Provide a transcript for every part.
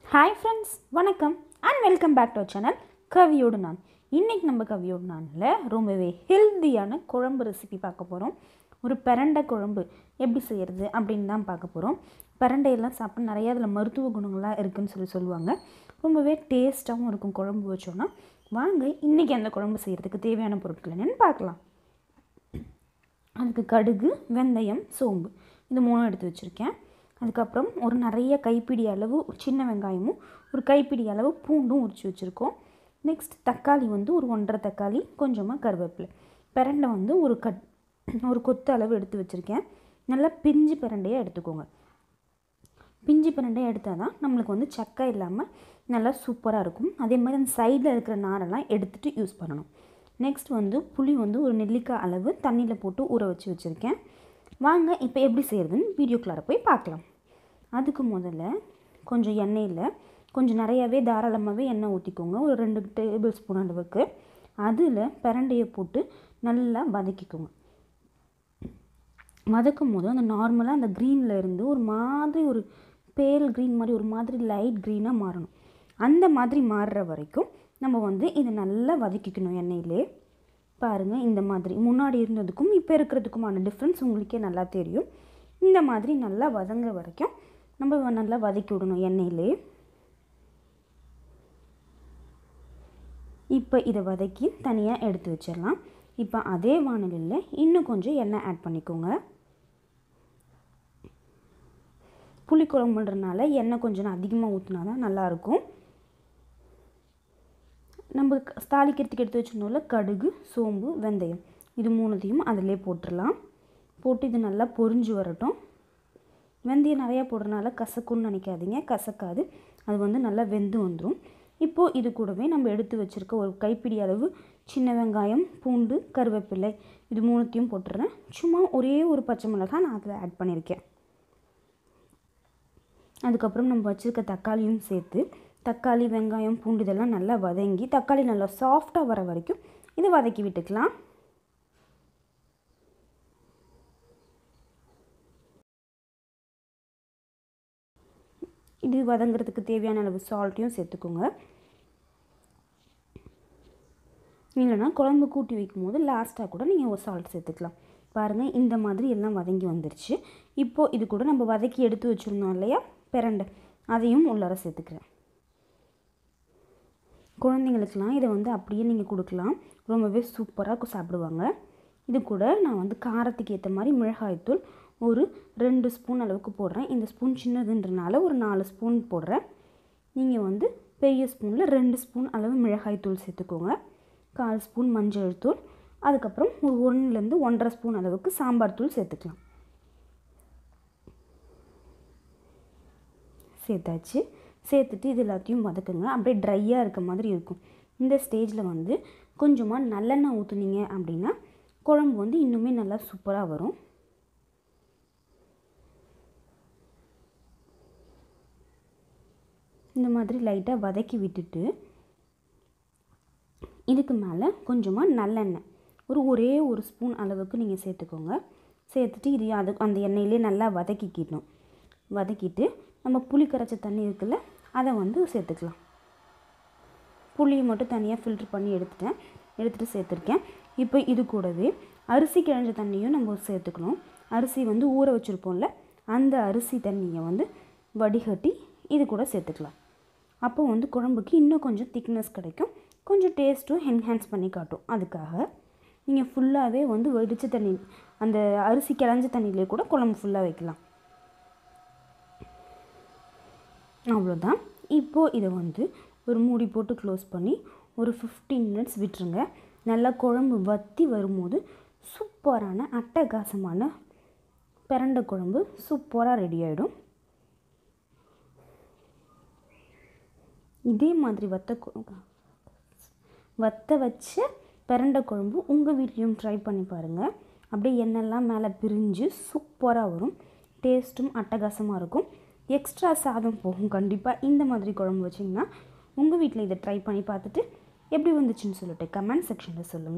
hi friends வணக்கம் and welcome back to channel கவியோடு நான் இன்றைக்கி நம்ம கவியோடு நானில் ரொம்பவே ஹெல்த்தியான குழம்பு ரெசிபி பார்க்க போகிறோம் ஒரு பிரண்டை குழம்பு எப்படி செய்கிறது அப்படின்னு தான் பார்க்க போகிறோம் பிரண்டையெல்லாம் சாப்பிட்டு நிறைய அதில் மருத்துவ குணங்கள்லாம் இருக்குதுன்னு சொல்லி சொல்லுவாங்க ரொம்பவே டேஸ்ட்டாகவும் இருக்கும் குழம்பு வச்சோன்னா வாங்க இன்றைக்கி அந்த குழம்பு செய்கிறதுக்கு தேவையான பொருட்கள் என்னென்னு பார்க்கலாம் அதுக்கு கடுகு வெந்தயம் சோம்பு இது மூணும் எடுத்து வச்சுருக்கேன் அதுக்கப்புறம் ஒரு நிறைய கைப்பிடி அளவு சின்ன வெங்காயமும் ஒரு கைப்பிடி அளவு பூண்டும் உரிச்சு வச்சுருக்கோம் நெக்ஸ்ட் தக்காளி வந்து ஒரு ஒன்றரை தக்காளி கொஞ்சமாக கருவேப்பிலை பிரண்டை வந்து ஒரு கட் ஒரு கொத்து அளவு எடுத்து வச்சுருக்கேன் நல்லா பிஞ்சு பிரண்டையாக எடுத்துக்கோங்க பிஞ்சு பிரண்டையாக எடுத்தால் தான் நம்மளுக்கு வந்து சக்கை இல்லாமல் நல்லா சூப்பராக இருக்கும் அதே மாதிரி அந்த சைடில் இருக்கிற நாரெல்லாம் எடுத்துகிட்டு யூஸ் பண்ணணும் நெக்ஸ்ட் வந்து புளி வந்து ஒரு நெல்லிக்காய் அளவு தண்ணியில் போட்டு ஊற வச்சு வச்சுருக்கேன் வாங்க இப்போ எப்படி செய்கிறதுன்னு வீடியோக்குள்ளார போய் பார்க்கலாம் அதுக்கு முதல்ல கொஞ்சம் எண்ணெயில் கொஞ்சம் நிறையாவே தாராளமாகவே எண்ணெய் ஊற்றிக்கோங்க ஒரு ரெண்டு டேபிள் ஸ்பூன் அளவுக்கு அதில் பிரண்டையை போட்டு நல்லா வதக்கிக்கோங்க வதக்கும் போது அந்த நார்மலாக அந்த க்ரீனில் இருந்து ஒரு மாதிரி ஒரு பேல் க்ரீன் மாதிரி ஒரு மாதிரி லைட் க்ரீனாக மாறணும் அந்த மாதிரி மாறுற வரைக்கும் நம்ம வந்து இதை நல்லா வதக்கிக்கணும் எண்ணெயிலே பாருங்கள் இந்த மாதிரி முன்னாடி இருந்ததுக்கும் இப்போ இருக்கிறதுக்குமான டிஃப்ரென்ஸ் உங்களுக்கே நல்லா தெரியும் இந்த மாதிரி நல்லா வதங்குற வரைக்கும் நம்ம நல்லா வதக்கி விடணும் எண்ணெயிலே இப்போ இதை வதக்கி தனியாக எடுத்து வச்சிடலாம் இப்போ அதே வானலில் இன்னும் கொஞ்சம் எண்ணெய் ஆட் பண்ணிக்கோங்க புளிக்குழம்புன்றனால எண்ணெய் கொஞ்சம் அதிகமாக ஊற்றினா தான் நல்லாயிருக்கும் நம்ம தாளிக்கிறதுக்கு எடுத்து வச்சிருந்தோம்ல கடுகு சோம்பு வெந்தயம் இது மூணுத்தையும் அதிலே போட்டுடலாம் போட்டு இது நல்லா பொரிஞ்சு வரட்டும் வெந்தயம் நிறையா போடுறதுனால கசக்குன்னு நினைக்காதீங்க கசக்காது அது வந்து நல்லா வெந்து வந்துடும் இப்போது இது கூடவே நம்ம எடுத்து வச்சுருக்க ஒரு கைப்பிடி அளவு சின்ன வெங்காயம் பூண்டு கருவேப்பிலை இது மூணுத்தையும் போட்டுடுறேன் சும்மா ஒரே ஒரு பச்சை மிளகாய் நான் அதில் ஆட் பண்ணியிருக்கேன் அதுக்கப்புறம் நம்ம வச்சுருக்க தக்காளியும் சேர்த்து தக்காளி வெங்காயம் பூண்டு இதெல்லாம் நல்லா வதங்கி தக்காளி நல்லா சாஃப்டாக வர வரைக்கும் இதை வதக்கி விட்டுக்கலாம் இது வதங்கிறதுக்கு தேவையான அளவு சால்ட்டையும் சேர்த்துக்கோங்க இல்லைனா குழம்பு கூட்டி வைக்கும் போது லாஸ்ட்டாக கூட நீங்கள் ஒரு சால்ட் சேர்த்துக்கலாம் பாருங்கள் இந்த மாதிரி எல்லாம் வதங்கி வந்துருச்சு இப்போது இது கூட நம்ம வதக்கி எடுத்து வச்சுருந்தோம் இல்லையா பிரண்டை அதையும் உள்ளார சேர்த்துக்கிறேன் குழந்தைங்களுக்கெலாம் இதை வந்து அப்படியே நீங்கள் கொடுக்கலாம் ரொம்பவே சூப்பராக சாப்பிடுவாங்க இது கூட நான் வந்து காரத்துக்கு ஏற்ற மாதிரி மிளகாய்த்தூள் ஒரு ரெண்டு ஸ்பூன் அளவுக்கு போடுறேன் இந்த ஸ்பூன் சின்னதுன்றனால ஒரு நாலு ஸ்பூன் போடுறேன் நீங்கள் வந்து பெரிய ஸ்பூனில் ரெண்டு ஸ்பூன் அளவு மிளகாய்த்தூள் சேர்த்துக்கோங்க கால் ஸ்பூன் மஞ்சள் தூள் அதுக்கப்புறம் ஒரு ஒன்றுலேருந்து ஒன்றரை ஸ்பூன் அளவுக்கு சாம்பார் தூள் சேர்த்துக்கலாம் சேர்த்தாச்சு சேர்த்துட்டு இது எல்லாத்தையும் வதக்குங்க அப்படியே ட்ரையாக இருக்க மாதிரி இருக்கும் இந்த ஸ்டேஜில் வந்து கொஞ்சமாக நல்லெண்ணெய் ஊற்றுனீங்க அப்படின்னா குழம்பு வந்து இன்னுமே நல்லா சூப்பராக வரும் இந்த மாதிரி லைட்டாக வதக்கி விட்டுட்டு இதுக்கு மேலே கொஞ்சமாக நல்லெண்ணெய் ஒரு ஒரே ஒரு ஸ்பூன் அளவுக்கு நீங்கள் சேர்த்துக்கோங்க சேர்த்துட்டு இது அது அந்த எண்ணெயிலே நல்லா வதக்கிக்கிடணும் வதக்கிட்டு நம்ம புளி கரைச்ச தண்ணி இருக்குல்ல அதை வந்து சேர்த்துக்கலாம் புளியை மட்டும் தனியாக ஃபில்ட்ரு பண்ணி எடுத்துட்டேன் எடுத்துகிட்டு சேர்த்துருக்கேன் இப்போ இது கூடவே அரிசி கிழஞ்ச தண்ணியும் நம்ம சேர்த்துக்கணும் அரிசி வந்து ஊற வச்சுருப்போம்ல அந்த அரிசி தண்ணியை வந்து வடிகட்டி இது கூட சேர்த்துக்கலாம் அப்போ வந்து குழம்புக்கு இன்னும் கொஞ்சம் திக்னஸ் கிடைக்கும் கொஞ்சம் டேஸ்ட்டும் என்ஹான்ஸ் பண்ணி காட்டும் அதுக்காக நீங்கள் ஃபுல்லாகவே வந்து வெடிச்ச தண்ணி அந்த அரிசி கிளஞ்ச தண்ணியிலே கூட குழம்பு ஃபுல்லாக வைக்கலாம் அவ்வளோதான் இப்போது இதை வந்து ஒரு மூடி போட்டு க்ளோஸ் பண்ணி ஒரு ஃபிஃப்டீன் மினிட்ஸ் விட்டுருங்க நல்லா குழம்பு வற்றி வரும்போது சூப்பரான அட்டகாசமான பிரண்டை குழம்பு சூப்பராக ரெடி ஆகிடும் இதே மாதிரி வத்த வத்த வச்ச பிரண்டை குழம்பு உங்கள் வீட்லேயும் ட்ரை பண்ணி பாருங்கள் அப்படியே எண்ணெய்லாம் மேலே பிரிஞ்சு சூப்பராக வரும் டேஸ்ட்டும் அட்டகாசமாக இருக்கும் எக்ஸ்ட்ரா சாதம் போகும் கண்டிப்பாக இந்த மாதிரி குழம்பு வச்சிங்கன்னா உங்கள் வீட்டில் இதை ட்ரை பண்ணி பார்த்துட்டு எப்படி வந்துச்சுன்னு சொல்லிட்டு கமெண்ட் செக்ஷனில் சொல்லுங்கள்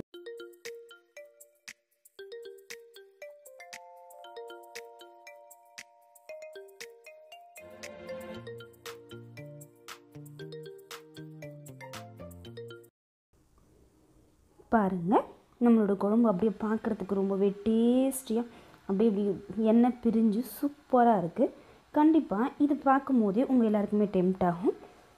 பாருங்கள் நம்மளோட குழம்பு அப்படியே பார்க்குறதுக்கு ரொம்பவே டேஸ்டியாக அப்படியே இப்படி எண்ணெய் பிரிஞ்சு சூப்பராக இருக்குது கண்டிப்பாக இது பார்க்கும்போதே உங்கள் எல்லாருக்குமே டெம்ட் ஆகும்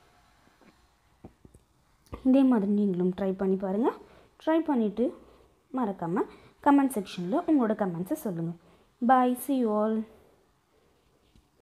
இதே மாதிரி நீங்களும் ட்ரை பண்ணி பாருங்கள் ட்ரை பண்ணிவிட்டு மறக்காமல் கமெண்ட் செக்ஷனில் உங்களோட கமெண்ட்ஸை சொல்லுங்கள் பாய் சி ஆல்